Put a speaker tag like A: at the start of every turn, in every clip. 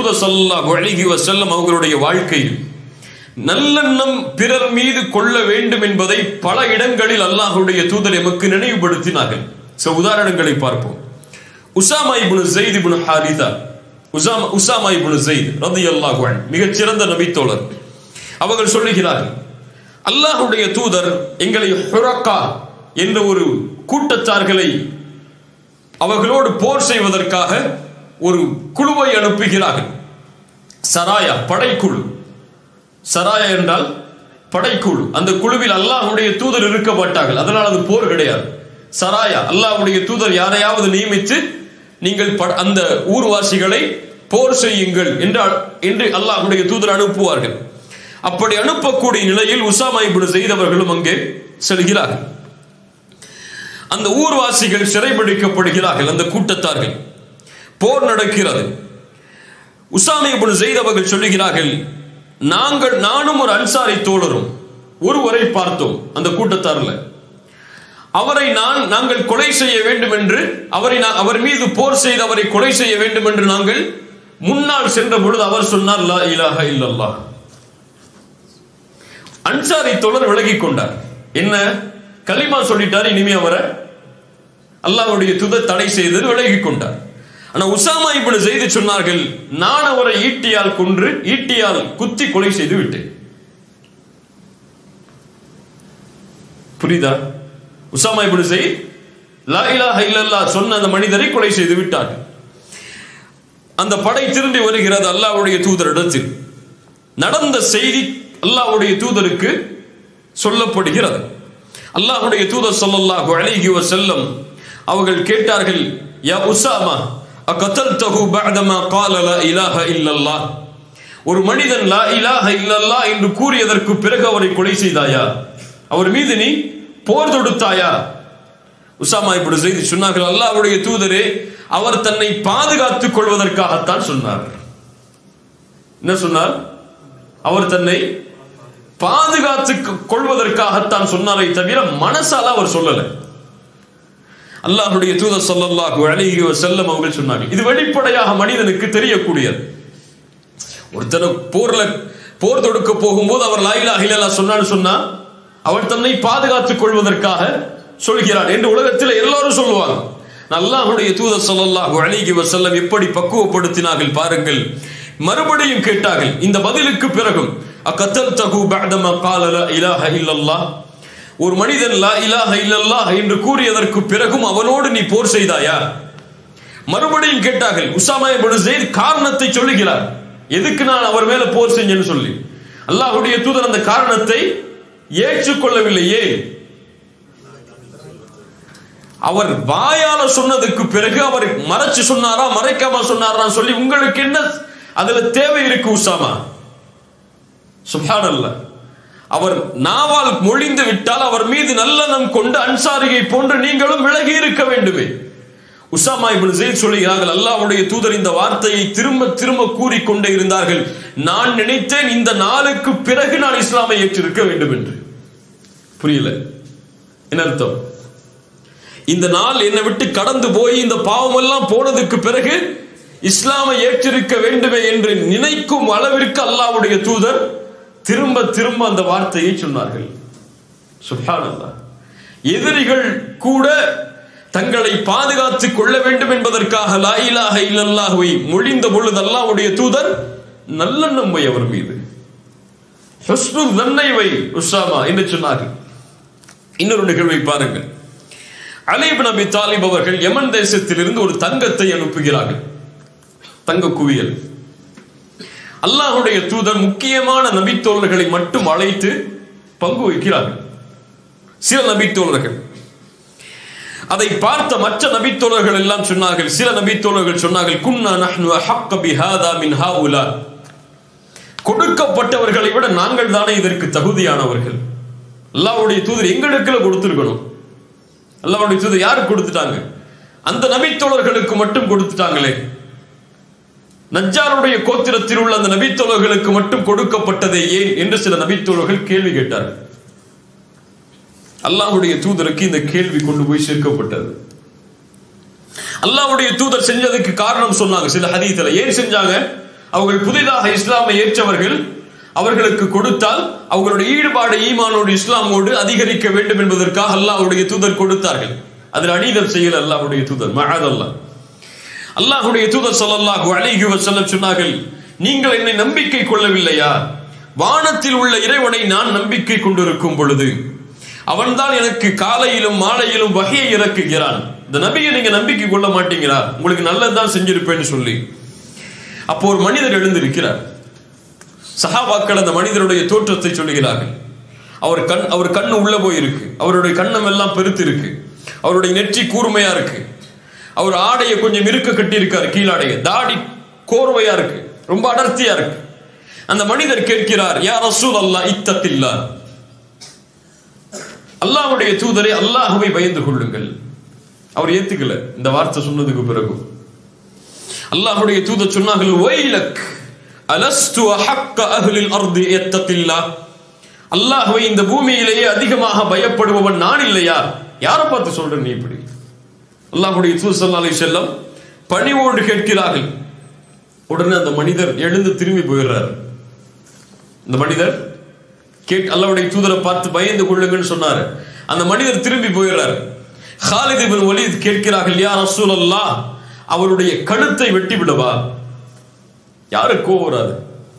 A: தூதர் ஸல்லல்லாஹு அலைஹி வஸல்லம் அவர்களுடைய வாழ்க்கையில் நல்லெண்ணம் பிறர் மீது கொள்ள வேண்டும் என்பதை பல இடங்களில் அல்லாஹ்வுடைய தூதர் எமக்கு நினைவுபடுத்தினார்கள் சில உதாரணங்களை பார்ப்போம் Usama ibn Zaid ibn Haritha Usama Usama ibn Zaid ரலியல்லாஹு அன்ஹு மிகச் சிறந்த நபித்தோழர் அவர்கள் சொல்லுகிறார்கள் அல்லாஹ்வுடைய தூதர் எங்களை ஹுரக்கா என்ற ஒரு கூட்டத்தார்களை அவர்களோடு போர் செய்வதற்காக ஒரு குழுவை அனுப்புகிறார்கள் சராயா படைக்குழு சராயா என்றால் படைக்குழு அந்த குழுவில் அல்லாஹ்வுடைய தூதர் இருக்க மாட்டார்கள் அதனால் அது போர் கிடையாது சராயா அல்லாஹ்வுடைய தூதர் யாரையாவது நியமித்து நீங்கள் ப- அந்த ஊர்வாசிகளை போர் செய்யுங்கள் என்றால் என்று அல்லாஹ்வுடைய தூதர் அனுப்புவார்கள் அப்படி அனுப்பக்கூடிய நிலையில் உசாமா இப்னு ஸைத் அவர்களும் அங்கே செல்கிறார்கள் அந்த ஊர்வாசிகள் சிறைபிடிக்கப்படுகிறார்கள் அந்த கூட்டத்தார்கள் போர் நடக்கிறது உசாமி இப்னு ஸைத் அவர்கள் சொல்லுகிறார்கள் நாங்கள் நானும் ஒரு அன்சாரி தோழரும் ஒருவரை பார்த்தோம் அந்த கூட்டத்தார்ல அவரை நான் நாங்கள் கொலை செய்ய வேண்டும் என்று அவரை நான் அவர் மீது போர் செய்து அவரை கொலை செய்ய வேண்டும் என்று நாங்கள் முன்னால் சென்ற பொழுது அவர் சொன்னார் லா இலாஹ இல்லல்லாஹ் அன்சாரி தோழர் விலகிக் கொண்டார் என்ன கலிமா சொல்லிட்டார் இனிமே அவரை அல்லாஹ்வுடைய துத தடை செய்தது விலகிக் கொண்டார் ஆனா உசாமா இப்படி செய்து சொன்னார்கள் நான் அவரை ஈட்டியால் கொன்று ஈட்டியால் குத்தி கொலை செய்து விட்டேன் புரியுதா உசாமா இப்படி செய் லா இலாஹ இல்லல்லாஹ் சொன்ன அந்த மனிதரை கொலை செய்து விட்டார் அந்த படை திரும்பி வருகிறது அல்லாஹ்வுடைய தூதரிடத்தில் நடந்த செய்தி அல்லாஹ்வுடைய தூதருக்கு சொல்லப்படுகிறது அல்லாஹ்வுடைய தூதர் ஸல்லல்லாஹு அலைஹி வஸல்லம் அவர்கள் கேட்டார்கள் யா உசாமா அகதல்தஹு பஅதமா قال لا இலாஹ இல்லல்லாஹ் ஒரு மனிதன் லா இலாஹ இல்லல்லாஹ் என்று கூறியதற்கு பிறகு அவரை கொலை செய்தாயா அவர் மீது நீ போர் தொடுத்தாயா உசாமா இப்படி செய்து சொன்னார்கள் அல்லாஹ்வுடைய தூதரே அவர் தன்னை பாதுகாத்துக் கொள்வதற்காகத்தான் சொன்னார் என்ன சொன்னார் அவர் தன்னை பாதுகாத்துக் கொள்வதற்காகத்தான் சொன்னாரை தவிர மனசால அவர் சொல்லல அல்லாஹ்வுடைய தூதர் ஸல்லல்லாஹு அலைஹி வஸல்லம் அவர்கள் சொன்னார்கள் இது வெளிப்படையாக மனிதனுக்கு தெரியக்கூடியது ஒருத்தனை போர்ல போர் தொடுக்க போகும்போது அவர் லா இலாஹ இல்லல்லாஹ் சொன்னான்னு சொன்னா அவர் தன்னை பாதுகாத்துக் கொள்வதற்காக சொல்கிறார் என்று உலகத்தில் எல்லாரும் சொல்லுவாங்க அல்லாஹ்வுடைய தூதர் ஸல்லல்லாஹு அலைஹி வஸல்லம் எப்படி பக்குவப்படுத்தினார்கள் பாருங்கள் மறுபடியும் கேட்டார்கள் இந்த பதிலுக்கு பிறகும் அகத்தல் தகு பஅதமா قال لا இலாஹ இல்லல்லாஹ் ஒரு மனிதன் லா இலாஹ இல்லல்லாஹ் என்று கூறியதற்கு பிறகும் அவனோடு நீ போர் செய்தாயா மறுபடியும் கேட்டார்கள் உசாமா இப்னு ஸைத் காரணத்தை சொல்லுகிறார் எதுக்கு நான் அவர் மேல போர் செஞ்சேன்னு சொல்லி அல்லாஹ்வுடைய தூதர் அந்த காரணத்தை ஏற்றுக்கொள்ளவில்லை ஏன் அவர் வாயால சொன்னதுக்கு பிறகு அவர் மறைச்சு சொன்னாரா மறைக்காம சொன்னாரா சொல்லி உங்களுக்கு என்ன அதுல தேவை இருக்கு உசாமா சுப்ஹானல்லாஹ் அவர் நாவால் மொழிந்து விட்டால் அவர் மீது நல்லெண்ணம் கொண்டு அன்சாரியை போன்று நீங்களும் விலகி இருக்க வேண்டுமே உசாமா இப்னு ஸைத் சொல்லுகிறார்கள் அல்லாஹ்வுடைய தூதர் இந்த வார்த்தையை திரும்ப திரும்ப கூறிக்கொண்டே இருந்தார்கள் நான் நினைத்தேன் இந்த நாளுக்கு பிறகு நான் இஸ்லாமை ஏற்றிருக்க வேண்டும் என்று புரியல என்ன அர்த்தம் இந்த நாள் என்னை விட்டு கடந்து போய் இந்த பாவம் எல்லாம் போனதுக்கு பிறகு இஸ்லாமை ஏற்றிருக்க வேண்டுமே என்று நினைக்கும் அளவிற்கு அல்லாஹ்வுடைய தூதர் திரும்ப திரும்ப அந்த வார்த்தையை சொன்னார்கள் சுப்ஹானல்லாஹ் எதிரிகள் கூட தங்களை பாதுகாத்துக் கொள்ள வேண்டும் என்பதற்காக லா இலாஹ இல்லல்லாஹுவை மொழிந்த பொழுது அல்லாஹ்வுடைய தூதர் நல்லெண்ணம் வை அவர் மீது ஹுஸ்னு தன்னை வை உசாமா என்று சொன்னார்கள் இன்னொரு நிகழ்வை பாருங்கள் அலீப் நபி தாலிப் அவர்கள் யமன் தேசத்திலிருந்து ஒரு தங்கத்தை அனுப்புகிறார்கள் தங்க குவியல் அல்லாஹுடைய தூதர் முக்கியமான நபித்தோழர்களை மட்டும் அழைத்து பங்கு வைக்கிறார்கள் சில நபித்தோழர்கள் அதை பார்த்த மற்ற நபித்தோழர்கள் எல்லாம் சொன்னார்கள் சில நபித்தோழர்கள் சொன்னார்கள் குன்னா நஹ்னு அஹக்க பிஹாதா மின் ஹாஉலா கொடுக்கப்பட்டவர்களை விட நாங்கள் தானே இதற்கு தகுதியானவர்கள் அல்லாஹ்வுடைய தூதர் எங்களுக்குள்ள கொடுத்திருக்கணும் அல்லாஹ்வுடைய தூதர் யாருக்கு கொடுத்துட்டாங்க அந்த நபித்தோழர்களுக்கு மட்டும் கொடுத்துட்டாங்களே நஜ்ஜாருடைய கோத்திரத்தில் உள்ள அந்த நபித்தோழர்களுக்கு மட்டும் கொடுக்கப்பட்டதே ஏன் என்று சில நபித்தோழர்கள் கேள்வி கேட்டார்கள் அல்லாஹ்வுடைய தூதருக்கு இந்த கேள்வி கொண்டு போய் சேர்க்கப்பட்டது அல்லாஹ்வுடைய தூதர் செஞ்சதுக்கு காரணம் சொன்னாங்க சில ஹதீத்துல ஏன் செஞ்சாங்க அவர்கள் புதிதாக இஸ்லாமை ஏற்றவர்கள் அவர்களுக்கு கொடுத்தால் அவர்களுடைய ஈடுபாடு ஈமானோடு இஸ்லாமோடு அதிகரிக்க வேண்டும் என்பதற்காக அல்லாஹ்வுடைய தூதர் கொடுத்தார்கள் அதில் அநீதம் செய்யல அல்லாஹ்வுடைய தூதர் மகாதல்லா அல்லாஹ்வுடைய தூதர் ஸல்லல்லாஹு அலைஹி வஸல்லம் சொன்னார்கள் நீங்கள் என்னை நம்பிக்கை கொள்ளவில்லையா வானத்தில் உள்ள இறைவனை நான் நம்பிக்கை கொண்டிருக்கும் பொழுது அவன்தான் எனக்கு காலையிலும் மாலையிலும் வகையை இறக்குகிறான் இந்த நபியை நீங்க நம்பிக்கை கொள்ள மாட்டீங்களா உங்களுக்கு நல்லதுதான் செஞ்சிருப்பேன்னு சொல்லி அப்போ ஒரு மனிதர் எழுந்திருக்கிறார் சஹாபாக்கள் அந்த மனிதருடைய தோற்றத்தை சொல்லுகிறார்கள் அவர் கண் அவர் கண்ணு உள்ள போயிருக்கு அவருடைய கண்ணம் எல்லாம் பெருத்து இருக்கு அவருடைய நெற்றி கூர்மையா இருக்கு அவர் ஆடையை கொஞ்சம் இருக்க கட்டி இருக்காரு கீழாடைய தாடி கோர்வையா இருக்கு ரொம்ப அடர்த்தியா இருக்கு அந்த மனிதர் கேட்கிறார் யா ரசூல் அல்லா இத்தத்தில்லா அல்லாஹ்வுடைய தூதரை அல்லாஹ்வை பயந்து கொள்ளுங்கள் அவர் ஏத்துக்கல இந்த வார்த்தை சொன்னதுக்கு பிறகு அல்லாஹ்வுடைய தூதர் சொன்னார்கள் ஒய்லக் அலஸ்து அஹக்க அஹ்லில் அர்தி இத்தத்தில்லா அல்லாஹ்வை இந்த பூமியிலேயே அதிகமாக பயப்படுபவன் நான் இல்லையா யாரை பார்த்து சொல்ற நீ இப்படி அல்லாஹ்வுடைய தூதர் ஸல்லல்லாஹு அலைஹி வஸல்லம் பணிவோடு கேட்கிறார்கள் உடனே அந்த மனிதர் எழுந்து திரும்பி போயிடுறார் இந்த மனிதர் கேட் அல்லாவுடைய தூதரை பார்த்து பயந்து கொள்ளுங்கன்னு சொன்னாரு அந்த மனிதர் திரும்பி போயிடுறார் ஹாலித் இப்னு வலீத் கேட்கிறார்கள் யா ரசூலல்லாஹ் அவருடைய கழுத்தை வெட்டி விடவா யாருக்கு கோவம் வராது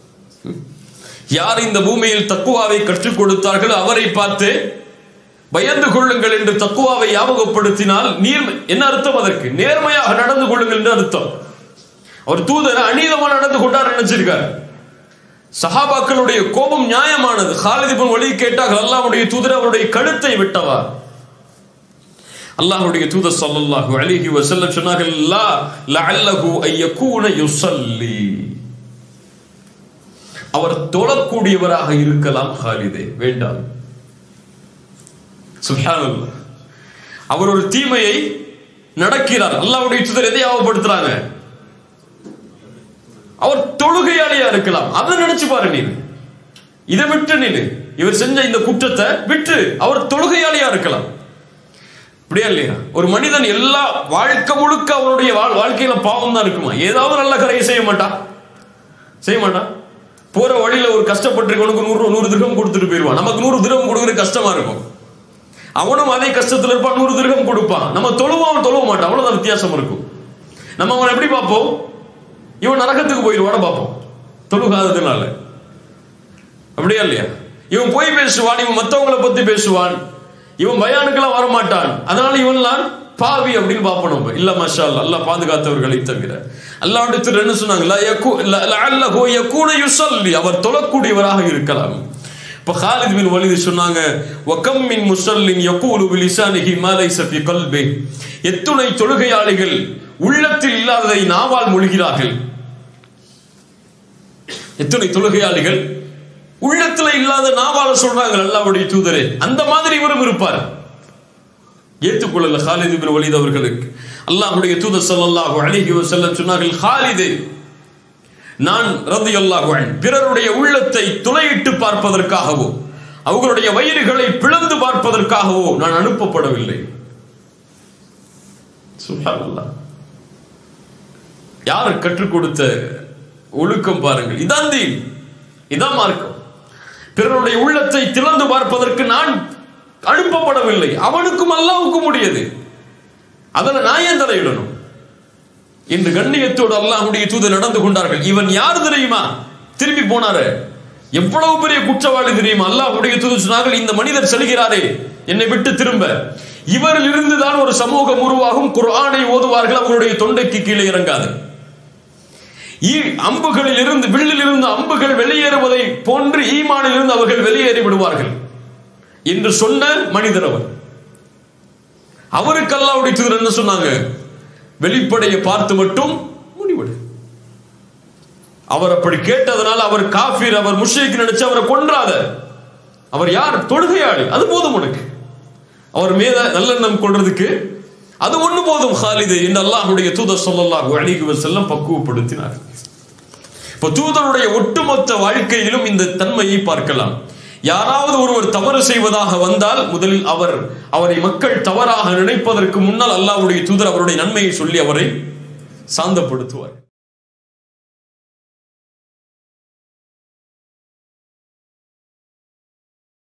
A: யார் இந்த பூமியில் தக்குவாவை கற்றுக் கொடுத்தார்கள் அவரை பார்த்து பயந்து கொள்ளுங்கள் என்று தக்குவாவை ஞாபகப்படுத்தினால் நீர் என்ன அர்த்தம் அதற்கு நேர்மையாக நடந்து கொள்ளுங்கள் என்று அர்த்தம் அவர் தூதர் அநீதமா நடந்து கொண்டார் நினைச்சிருக்கார் சஹாபாக்களுடைய கோபம் நியாயமானது ஹாலித் இப்னு வலீத் கேட்டார்கள் அல்லாஹ்வுடைய தூதர் அவருடைய கழுத்தை விட்டவா அல்லாஹ்வுடைய தூதர் ஸல்லல்லாஹு அலைஹி வஸல்லம் சொன்னார்கள் லா லஅல்லஹு அய்யகூன யுஸல்லி அவர் தொழக்கூடியவராக இருக்கலாம் ஹாலிதே வேண்டாம் சுப்ஹானல்லாஹ் அவர் ஒரு தீமையை நடக்கிறார் அல்லாஹ்வுடைய தூதர் எதை ஞாபகப்படுத்துறாங்க அவர் தொழுகையாளியா இருக்கலாம் அதை நினைச்சு பாரு நீ இதை விட்டு நீனு இவர் செஞ்ச இந்த குற்றத்தை விட்டு அவர் தொழுகையாளியா இருக்கலாம் அப்படியா இல்லையா ஒரு மனிதன் எல்லா வாழ்க்கை முழுக்க அவருடைய வாழ்- வாழ்க்கையில பாவம் தான் இருக்குமா ஏதாவது நல்ல கரையை செய்ய மாட்டான் செய்ய மாட்டான் போற வழியில ஒரு கஷ்டப்பட்டிருக்கவனுக்கு நூறு நூறு திருகம் கொடுத்துட்டு போயிடுவான் நமக்கு நூறு திருகம் கொடுக்குறது கஷ்டமா இருக்கும் அவனும் அதே கஷ்டத்துல இருப்பான் நூறு திருகம் கொடுப்பான் நம்ம தொழுவோம் அவன் தொழுவ மாட்டான் அவ்வளவுதான் வித்தியாசம் இருக்கும் நம்ம அவன் எப்படி பார்ப்போம் இவன் நரகத்துக்கு போயிடுவான பார்ப்போம் தொழுகாததுனால அப்படியா இல்லையா இவன் போய் பேசுவான் இவன் மத்தவங்களை பத்தி பேசுவான் இவன் பயானுக்கெல்லாம் வரமாட்டான் அதனால இவன்லாம் பாவி அப்படின்னு பார்ப்போம் நம்ம இல்ல மஷா அல்லாஹ் அல்லாஹ் பாதுகாத்தவர்களை தவிர அல்லாஹ்வுடைய திரு என்ன சொன்னாங்க லா யகு- ல- லஅல்லஹு யகூன யுஸல்லி அவர் தொழக்கூடியவராக இருக்கலாம் இப்ப ஹாலித் பின் வலிது சொன்னாங்க வகம் மின் முசல்லின் யகூலு பிலிசானிஹி மா லைஸ ஃபி கல்பி எத்துணை தொழுகையாளிகள் உள்ளத்தில் இல்லாததை நாவால் மொழிகிறார்கள் எத்தனை தொழுகையாளிகள் உள்ளத்துல இல்லாத நாவால சொல்றாங்க அல்லாஹ்வுடைய தூதரே அந்த மாதிரி இவரும் இருப்பார் ஏற்றுக்கொள்ளல ஹாலித் இப்னு வலீத் அவர்களுக்கு அல்லாஹ்வுடைய தூதர் ஸல்லல்லாஹு அலைஹி வஸல்லம் சொன்னார்கள் ஹாலிதே நான் ரலியல்லாஹு அன்ஹு பிறருடைய உள்ளத்தை துளையிட்டு பார்ப்பதற்காகவோ அவர்களுடைய வயிறுகளை பிளந்து பார்ப்பதற்காகவோ நான் அனுப்பப்படவில்லை சுப்ஹானல்லாஹ் யார் கற்றுக் கொடுத்த ஒழுக்கம் பாருங்கள் இதான் தீன் இதான் மார்க்கம் பிறருடைய உள்ளத்தை திறந்து பார்ப்பதற்கு நான் அனுப்பப்படவில்லை அவனுக்கும் அல்லாவுக்கும் முடியது அதில் நான் ஏன் தலையிடணும் இன்று கண்ணியத்தோடு அல்லாஹ்வுடைய தூதர் நடந்து கொண்டார்கள் இவன் யார் தெரியுமா திரும்பி போனாரு எவ்வளவு பெரிய குற்றவாளி தெரியுமா அல்லாஹ்வுடைய தூதர் சொன்னார்கள் இந்த மனிதர் செல்கிறாரே என்னை விட்டு திரும்ப இவரில் இருந்துதான் ஒரு சமூகம் உருவாகும் குர்ஆனை ஓதுவார்கள் அவர்களுடைய தொண்டைக்கு கீழே இறங்காது ஈ- அம்புகளில் இருந்து வில்லில் இருந்து அம்புகள் வெளியேறுவதை போன்று ஈமானில் இருந்து அவர்கள் வெளியேறி விடுவார்கள் என்று சொன்ன மனிதர் அவர் அவருக்கு அல்லாஹ்வுடைய தூதர் என்ன சொன்னாங்க வெளிப்படையை பார்த்து மட்டும் முடிவெடு அவர் அப்படி கேட்டதனால அவர் காஃபிர் அவர் முஷ்ரிக் நினைச்சு அவரை கொன்றாத அவர் யார் தொழுகையாளி அது போதும் உனக்கு அவர் மீத நல்லெண்ணம் கொள்றதுக்கு அது ஒண்ணு போதும் ஹாலிது என்று அல்லாஹ்வுடைய தூதர் ஸல்லல்லாஹு அலைஹி வஸல்லம் பக்குவப்படுத்தினார் இப்ப தூதருடைய ஒட்டுமொத்த வாழ்க்கையிலும் இந்த தன்மையை பார்க்கலாம் யாராவது ஒருவர் தவறு செய்வதாக வந்தால் முதலில் அவர் அவரை மக்கள் தவறாக நினைப்பதற்கு முன்னால் அல்லாஹ்வுடைய தூதர் அவருடைய நன்மையை சொல்லி அவரை சாந்தப்படுத்துவார்